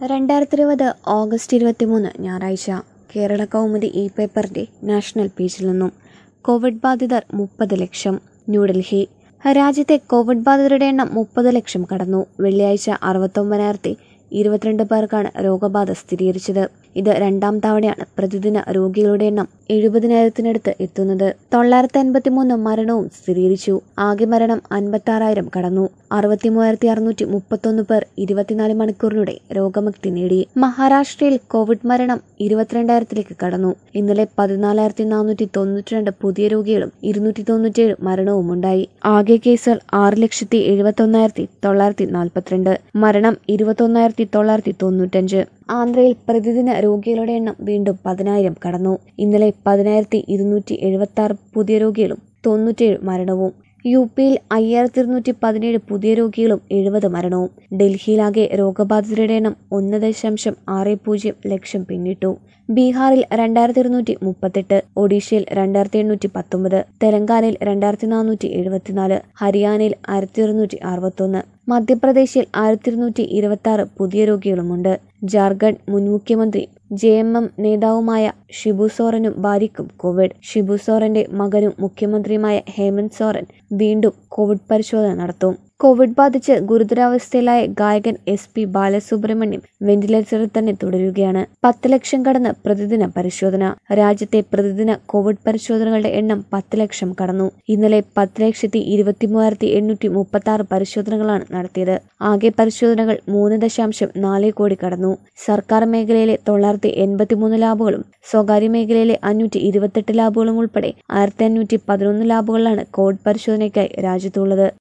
രണ്ടായിരത്തി ഇരുപത് ഓഗസ്റ്റ് ഇരുപത്തിമൂന്ന് ഞായറാഴ്ച കേരള കൗമുദി ഇ പേപ്പറിന്റെ നാഷണൽ പേജിൽ നിന്നും കോവിഡ് ബാധിതർ മുപ്പത് ലക്ഷം ന്യൂഡൽഹി രാജ്യത്തെ കോവിഡ് ബാധിതരുടെ എണ്ണം മുപ്പത് ലക്ഷം കടന്നു വെള്ളിയാഴ്ച അറുപത്തൊമ്പതിനായിരത്തി ഇരുപത്തിരണ്ട് പേർക്കാണ് രോഗബാധ സ്ഥിരീകരിച്ചത് ഇത് രണ്ടാം തവണയാണ് പ്രതിദിന രോഗികളുടെ എണ്ണം എഴുപതിനായിരത്തിനടുത്ത് എത്തുന്നത് തൊള്ളായിരത്തി അൻപത്തിമൂന്ന് മരണവും സ്ഥിരീകരിച്ചു ആകെ മരണം അൻപത്തി ആറായിരം കടന്നു അറുപത്തി മൂവായിരത്തി അറുന്നൂറ്റി മുപ്പത്തൊന്ന് പേർ ഇരുപത്തിനാല് മണിക്കൂറിനിടെ രോഗമുക്തി നേടി മഹാരാഷ്ട്രയിൽ കോവിഡ് മരണം ഇരുപത്തിരണ്ടായിരത്തിലേക്ക് കടന്നു ഇന്നലെ പതിനാലായിരത്തി നാനൂറ്റി തൊണ്ണൂറ്റിരണ്ട് പുതിയ രോഗികളും ഇരുന്നൂറ്റി തൊണ്ണൂറ്റിയേഴ് മരണവും ഉണ്ടായി ആകെ കേസുകൾ ആറ് ലക്ഷത്തി എഴുപത്തി ഒന്നായിരത്തി തൊള്ളായിരത്തി നാൽപ്പത്തിരണ്ട് മരണം ഇരുപത്തൊന്നായിരത്തി തൊള്ളായിരത്തി തൊണ്ണൂറ്റഞ്ച് ആന്ധ്രയിൽ പ്രതിദിന രോഗികളുടെ എണ്ണം വീണ്ടും പതിനായിരം കടന്നു ഇന്നലെ പതിനായിരത്തി ഇരുന്നൂറ്റി എഴുപത്തി ആറ് പുതിയ രോഗികളും തൊണ്ണൂറ്റേഴ് മരണവും യു പിയിൽ അയ്യായിരത്തി ഇരുന്നൂറ്റി പതിനേഴ് പുതിയ രോഗികളും എഴുപത് മരണവും ഡൽഹിയിലാകെ രോഗബാധിതരുടെ എണ്ണം ഒന്ന് ദശാംശം ആറ് പൂജ്യം ലക്ഷം പിന്നിട്ടു ബീഹാറിൽ രണ്ടായിരത്തി ഇരുന്നൂറ്റി മുപ്പത്തെട്ട് ഒഡീഷയിൽ രണ്ടായിരത്തി എണ്ണൂറ്റി പത്തൊമ്പത് തെലങ്കാനയിൽ രണ്ടായിരത്തി നാനൂറ്റി എഴുപത്തിനാല് ഹരിയാനയിൽ ആയിരത്തി ഇരുന്നൂറ്റി അറുപത്തൊന്ന് മധ്യപ്രദേശിൽ ആയിരത്തി ഇരുന്നൂറ്റി ഇരുപത്തി ആറ് പുതിയ രോഗികളുമുണ്ട് ജാർഖണ്ഡ് മുൻ മുഖ്യമന്ത്രി ജെ എം എം നേതാവുമായ ഷിബു സോറനും ഭാര്യയ്ക്കും കോവിഡ് ഷിബു സോറന്റെ മകനും മുഖ്യമന്ത്രിയുമായ ഹേമന്ത് സോറൻ വീണ്ടും കോവിഡ് പരിശോധന നടത്തും കോവിഡ് ബാധിച്ച് ഗുരുതരാവസ്ഥയിലായ ഗായകൻ എസ് പി ബാലസുബ്രഹ്മണ്യം വെന്റിലേറ്ററിൽ തന്നെ തുടരുകയാണ് പത്ത് ലക്ഷം കടന്ന് പ്രതിദിന പരിശോധന രാജ്യത്തെ പ്രതിദിന കോവിഡ് പരിശോധനകളുടെ എണ്ണം പത്ത് ലക്ഷം കടന്നു ഇന്നലെ പത്ത് ലക്ഷത്തി ഇരുപത്തി മൂവായിരത്തി എണ്ണൂറ്റി മുപ്പത്തി ആറ് പരിശോധനകളാണ് നടത്തിയത് ആകെ പരിശോധനകൾ മൂന്ന് ദശാംശം നാല് കോടി കടന്നു സർക്കാർ മേഖലയിലെ തൊള്ളായിരത്തി എൺപത്തിമൂന്ന് ലാബുകളും സ്വകാര്യ മേഖലയിലെ അഞ്ഞൂറ്റി ഇരുപത്തെട്ട് ലാബുകളും ഉൾപ്പെടെ ആയിരത്തി അഞ്ഞൂറ്റി പതിനൊന്ന് ലാബുകളിലാണ് കോവിഡ് പരിശോധനയ്ക്കായി രാജ്യത്തുള്ളത്